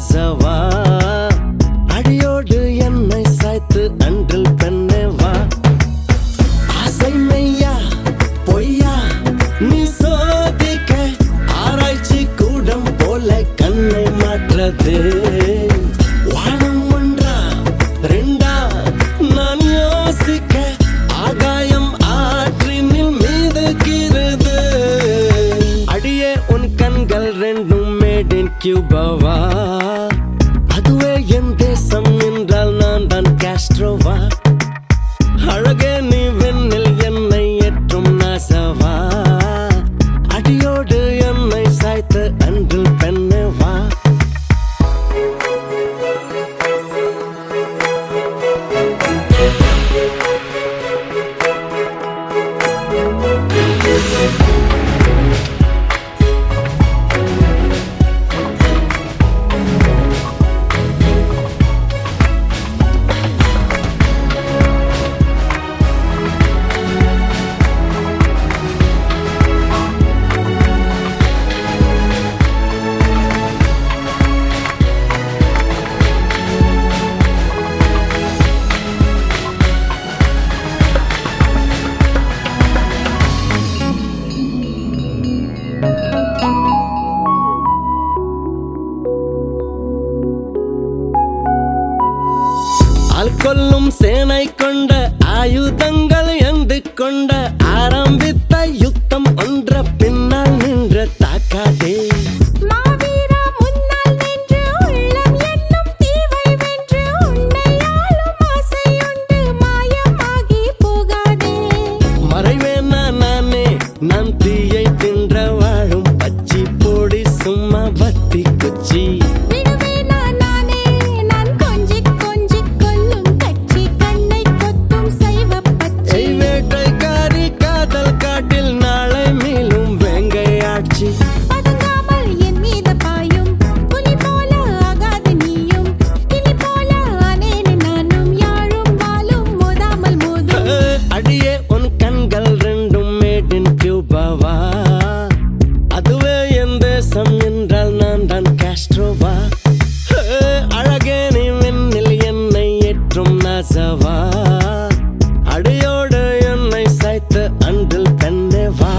நாசவா அடியோடு என்னை சாய்த்து அன்றில் பெண்ணே வா ஆசை மெய்யா பொய்யா நீ சோதிக்க ஆராய்ச்சி கூடம் போல கண்ணை மாற்றது வானம் ஒன்றா ரெண்டா நான் யோசிக்க ஆகாயம் ஆற்றினில் மீதுகிறது அடியே உன் கண்கள் ரெண்டும் மேட் இன் கியூபாவா அதுவே என் தேசம் என்றால் நான் தான் காஸ்ட்ரோவா அழகே நீ வெண்ணில் என்னை ஏற்றும் நாசவா அடியோடு என்னை சாய்த்து அன்றில் பெண்ணே வா ஆள் கொல்லும் சேனை கொண்ட ஆயுதங்கள் எந்து கொண்ட ஆரம்பித்த யுத்தம் ஒன்ற பின்னால் நின்ற தாக்காதே மாவீரா முன்னால் நின்று உள்ளம் என்னும் தீவை வென்று உன்னை ஆளும் ஆசையுண்டு மாயமாகி போகாதே மறைவேனா நானே நான் தீயை தின்ற வாழும் பச்சி போடி சும்மா பத்தி குச்சி விடுவேனா நானே நான் கொஞ்சி கொஞ்சி கொல்லும் கட்சி கண்ணை கொத்தும் சைவ பச்சை செய் வேட்டைக்காரி காதல் காட்டில் நாளை மேலும் வேங்கை ஆட்சி பதுங்காமல் என் மீது பாயும் புலி போல ஆகாது நீயும் கிளி போல ஆனேனே நானும் யாழும் வாளும் மோதாமல் மோதும் அடியே உன் கண்கள் ரெண்டும் மேட் இன் கியூபாவா அதுவே என் தேசம் என்றால் நான் தான் காஸ்ட்ரோவா அழகே நீ வெண்ணில் என்னை ஏற்றும் நாசவா அடியோடு என்னை சாய்த்து அன்றில் பெண்ணே வா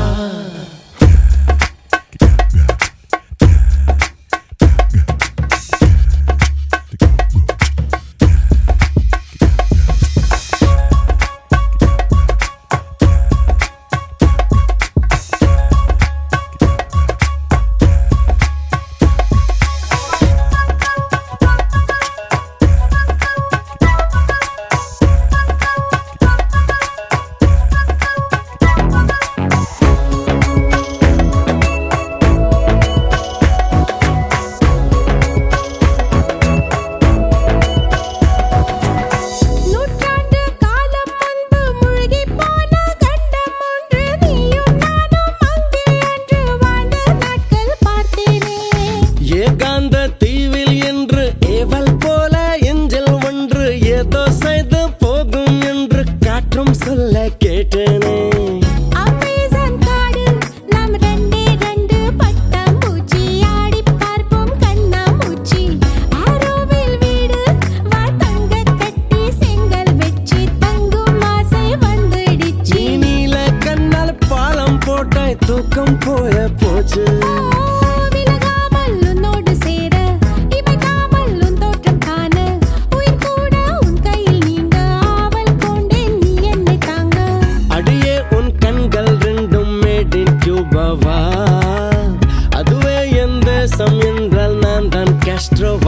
நூற்றாண்டு காலம் முன்பு முழுகிப் போன கண்டம் ஒன்று நீயும் நானும் அங்கே அன்று வாழ்ந்த நாட்கள் பார்த்தேனே ஏகாந்த தீவில் என்று ஏவல் போல எஞ்சல் ஒன்று ஏதோ செய்து போகும் என்று காற்றும் சொல்ல கேட்டேனே அமேசான் காடு நாம் ரெண்டே ரெண்டு பட்டாம்பூச்சி ஆடிப் பார்ப்போம் கண்ணாமூச்சி ஆரோவில் வீடு வா தங்க கட்டி செங்கல் வச்சு தங்கும் ஆசை வந்துடுச்சு நீ நீல கண்ணால் பாலம் போட்டாய் தூக்கம் போய போச்சு விலகாமல் உன்னோடு சேர இமைக்காமல் உன் தோற்றம் காண உயிர் கூட உன் கையில் நீங்க ஆவல் கொண்டேன் நீ என்னை தாங்க அடியே உன் கண்கள் ரெண்டும் மேட் இன் கியூபாவா அதுவே என் தேசம் என்றால் நான் தான் காஸ்ட்ரோவா